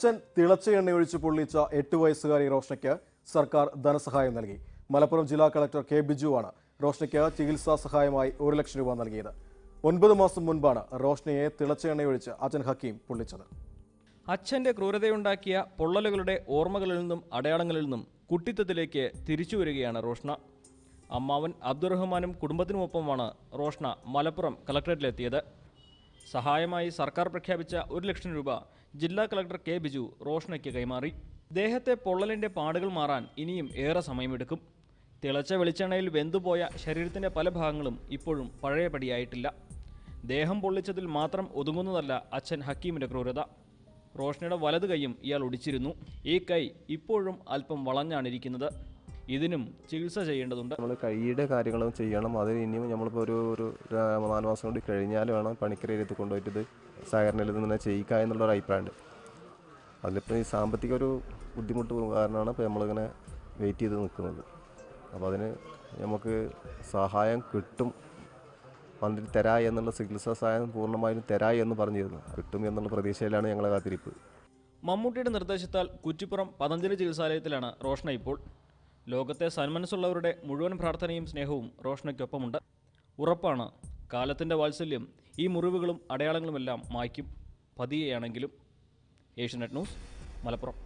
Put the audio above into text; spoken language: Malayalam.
അച്ഛൻ തിളച്ച എണ്ണയൊഴിച്ച് പൊള്ളിച്ച എട്ട് വയസ്സുകാരി റോഷനയ്ക്ക് സർക്കാർ ധനസഹായം നൽകി മലപ്പുറം ജില്ലാ കളക്ടർ കെ ബിജുവാണ് റോഷനയ്ക്ക് ചികിത്സാ സഹായമായി ഒരു ലക്ഷം രൂപ നൽകിയത് ഒൻപത് മാസം മുൻപാണ് റോഷനയെ തിളച്ച എണ്ണയൊഴിച്ച് അച്ഛൻ ഹക്കീം പൊള്ളിച്ചത് അച്ഛന്റെ ക്രൂരതയുണ്ടാക്കിയ പൊള്ളലുകളുടെ ഓർമ്മകളിൽ നിന്നും അടയാളങ്ങളിൽ നിന്നും കുട്ടിത്തത്തിലേക്ക് തിരിച്ചു വരികയാണ് റോഷ്ന അമ്മാവൻ അബ്ദുറഹ്മാനും കുടുംബത്തിനുമൊപ്പമാണ് റോഷ്ന മലപ്പുറം കളക്ടറേറ്റിലെത്തിയത് സഹായമായി സർക്കാർ പ്രഖ്യാപിച്ച ഒരു ലക്ഷം രൂപ ജില്ലാ കളക്ടർ കെ ബിജു റോഷ്നയ്ക്ക് കൈമാറി ദേഹത്തെ പൊള്ളലിന്റെ പാടുകൾ മാറാൻ ഇനിയും ഏറെ സമയമെടുക്കും തിളച്ച വെളിച്ചെണ്ണയിൽ വെന്തുപോയ ശരീരത്തിന്റെ പല ഭാഗങ്ങളും ഇപ്പോഴും പഴയപടിയായിട്ടില്ല ദേഹം പൊള്ളിച്ചതിൽ മാത്രം ഒതുങ്ങുന്നതല്ല അച്ഛൻ ഹക്കീമിന്റെ ക്രൂരത റോഷനയുടെ വലത് കൈയും ഇയാൾ ഒടിച്ചിരുന്നു ഈ കൈ ഇപ്പോഴും അല്പം വളഞ്ഞാണിരിക്കുന്നത് ഇതിനും ചികിത്സ ചെയ്യേണ്ടതുണ്ട് നമ്മൾ കൈയുടെ കാര്യങ്ങളും ചെയ്യണം അത് ഇനിയും നമ്മളിപ്പോൾ ഒരു ഒരു ര- നാല് മാസം കൂടി കഴിഞ്ഞാൽ വേണം പണിക്കരയിലെത്തി കൊണ്ടുപോയിട്ട് ഇത് സഹകരണയിൽ നിന്ന് ചെയ്യിക്കുക എന്നുള്ളൊരു അഭിപ്രായമുണ്ട് അതിലിപ്പോൾ ഈ സാമ്പത്തിക ഒരു ബുദ്ധിമുട്ട് കാരണമാണ് ഇപ്പോൾ നമ്മളിങ്ങനെ വെയിറ്റ് ചെയ്ത് നിൽക്കുന്നത് അപ്പോൾ അതിന് നമുക്ക് സഹായം കിട്ടും മന്ത്രി തരാ എന്നുള്ള ചികിത്സാ സഹായം പൂർണ്ണമായും തരാ എന്ന് പറഞ്ഞിരുന്നു കിട്ടും എന്നുള്ള പ്രതീക്ഷയിലാണ് ഞങ്ങളെ കാത്തിരിപ്പ് മമ്മൂട്ടിയുടെ നിർദ്ദേശത്താൽ കുറ്റിപ്പുറം പതഞ്ജലി ചികിത്സാലയത്തിലാണ് റോഷ്ന ഇപ്പോൾ ലോകത്തെ സന്മനസ്സുള്ളവരുടെ മുഴുവൻ പ്രാർത്ഥനയും സ്നേഹവും റോഷ്നയ്ക്കൊപ്പമുണ്ട് ഉറപ്പാണ് കാലത്തിൻ്റെ വാത്സല്യം ഈ മുറിവുകളും അടയാളങ്ങളുമെല്ലാം മായ്ക്കും പതിയെയാണെങ്കിലും ഏഷ്യനെറ്റ് ന്യൂസ് മലപ്പുറം